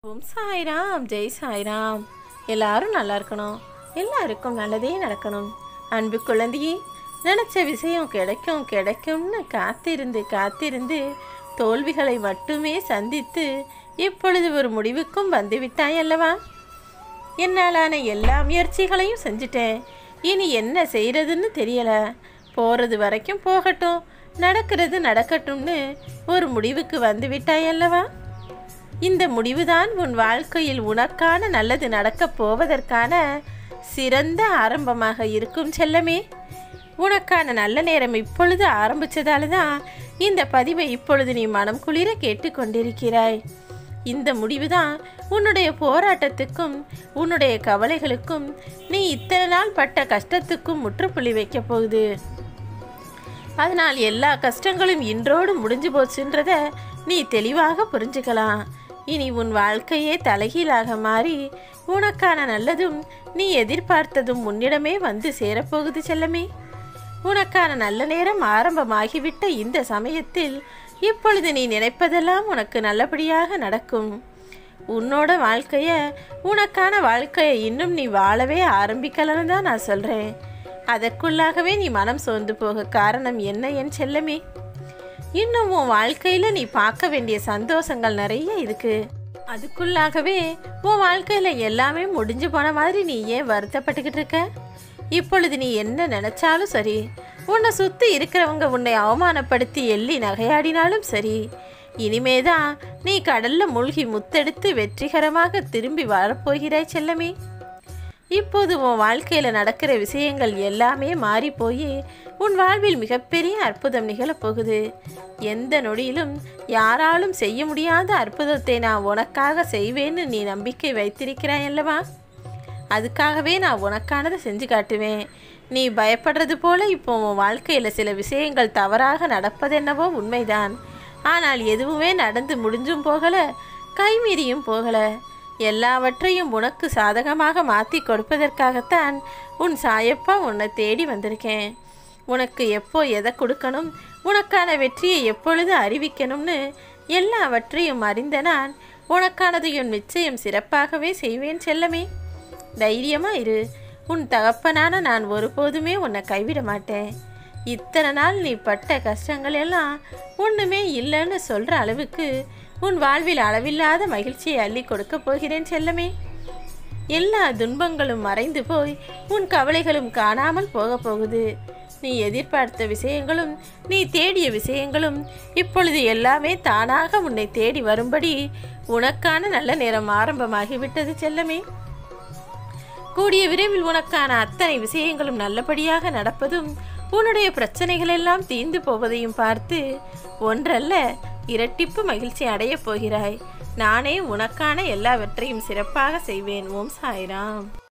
ஓம் சாய்ராம் ஜெய் சாய்ராம் எல்லாரும் நல்லா இருக்கணும் எல்லாருக்கும் நல்லதே நடக்கணும் அன்பு குழந்தையே நினச்ச விஷயம் கிடைக்கும் கிடைக்கும்னு காத்திருந்து காத்திருந்து தோல்விகளை மட்டுமே சந்தித்து இப்பொழுது ஒரு முடிவுக்கும் வந்துவிட்டாய் அல்லவா என்னாலான எல்லா முயற்சிகளையும் செஞ்சுட்டேன் இனி என்ன செய்கிறதுன்னு தெரியல போகிறது வரைக்கும் போகட்டும் நடக்கிறது நடக்கட்டும்னு ஒரு முடிவுக்கு வந்து விட்டாய் அல்லவா இந்த முடிவுதான் உன் வாழ்க்கையில் உனக்கான நல்லது நடக்கப் போவதற்கான சிறந்த ஆரம்பமாக இருக்கும் செல்லமே உனக்கான நல்ல நேரம் இப்பொழுது ஆரம்பிச்சதால தான் இந்த பதிவை இப்பொழுது நீ மனம் குளிர கேட்டுக்கொண்டிருக்கிறாய் இந்த முடிவுதான் உன்னுடைய போராட்டத்துக்கும் உன்னுடைய கவலைகளுக்கும் நீ இத்தனை நாள் பட்ட கஷ்டத்துக்கும் முற்றுப்புள்ளி வைக்கப் போகுது அதனால் எல்லா கஷ்டங்களும் இன்றோடு முடிஞ்சு போச்சுன்றத நீ தெளிவாக புரிஞ்சுக்கலாம் இனி உன் வாழ்க்கையே தலைகீழாக மாறி உனக்கான நல்லதும் நீ எதிர்பார்த்ததும் உன்னிடமே வந்து சேரப்போகுது செல்லமே உனக்கான நல்ல நேரம் ஆரம்பமாகிவிட்ட இந்த சமயத்தில் இப்பொழுது நீ நினைப்பதெல்லாம் உனக்கு நல்லபடியாக நடக்கும் உன்னோட வாழ்க்கைய உனக்கான வாழ்க்கையை இன்னும் நீ வாழவே ஆரம்பிக்கலன்னு தான் நான் சொல்கிறேன் அதற்குள்ளாகவே நீ மனம் சோர்ந்து போக காரணம் என்ன என் செல்லமே இன்னும் உன் வாழ்க்கையில் நீ பார்க்க வேண்டிய சந்தோஷங்கள் நிறைய இருக்கு அதுக்குள்ளாகவே உன் வாழ்க்கையில் எல்லாமே முடிஞ்சு போன மாதிரி நீ ஏன் வருத்தப்பட்டுக்கிட்டு இருக்க இப்பொழுது நீ என்ன நினைச்சாலும் சரி உன்னை சுற்றி இருக்கிறவங்க உன்னை அவமானப்படுத்தி எள்ளி நகையாடினாலும் சரி இனிமேதான் நீ கடல்ல மூழ்கி முத்தெடுத்து வெற்றிகரமாக திரும்பி வரப்போகிறாய் செல்லமே இப்போது உன் வாழ்க்கையில் நடக்கிற விஷயங்கள் எல்லாமே மாறி போய் உன் வாழ்வில் மிகப்பெரிய அற்புதம் நிகழப்போகுது எந்த நொடியிலும் யாராலும் செய்ய முடியாத அற்புதத்தை நான் உனக்காக செய்வேன்னு நீ நம்பிக்கை வைத்திருக்கிறாய் அல்லவா அதுக்காகவே நான் உனக்கானதை செஞ்சு காட்டுவேன் நீ பயப்படுறது போல இப்போ உன் வாழ்க்கையில் சில விஷயங்கள் தவறாக நடப்பதென்னவோ உண்மைதான் ஆனால் எதுவுமே நடந்து முடிஞ்சும் போகலை கைமீறியும் போகலை எல்லாவற்றையும் உனக்கு சாதகமாக மாற்றி கொடுப்பதற்காகத்தான் உன் சாயப்பா உன்னை தேடி வந்திருக்கேன் உனக்கு எப்போ எதை கொடுக்கணும் உனக்கான வெற்றியை எப்பொழுது அறிவிக்கணும்னு எல்லாவற்றையும் அறிந்த நான் உனக்கானதையும் நிச்சயம் சிறப்பாகவே செய்வேன் செல்லமே தைரியமா இரு உன் தகப்பனான நான் ஒருபோதுமே உன்னை கைவிட மாட்டேன் இத்தனை நாள் நீ பட்ட கஷ்டங்கள் எல்லாம் ஒன்றுமே இல்லைன்னு சொல்கிற அளவுக்கு உன் வாழ்வில் அளவில்லாத மகிழ்ச்சியை அள்ளி கொடுக்க போகிறேன் செல்லமே எல்லா துன்பங்களும் மறைந்து போய் உன் கவலைகளும் காணாமல் போக போகுது நீ எதிர்பார்த்த விஷயங்களும் நீ தேடிய விஷயங்களும் இப்பொழுது எல்லாமே தானாக உன்னை தேடி வரும்படி உனக்கான நல்ல நேரம் ஆரம்பமாகிவிட்டது செல்லமே கூடிய விரைவில் உனக்கான அத்தனை விஷயங்களும் நல்லபடியாக நடப்பதும் உன்னுடைய பிரச்சனைகள் எல்லாம் தீர்ந்து போவதையும் பார்த்து ஒன்றல்ல இரட்டிப்பு மகிழ்ச்சி அடையப் போகிறாய் நானே உனக்கான எல்லாவற்றையும் சிறப்பாக செய்வேன் ஓம் சாய்ராம்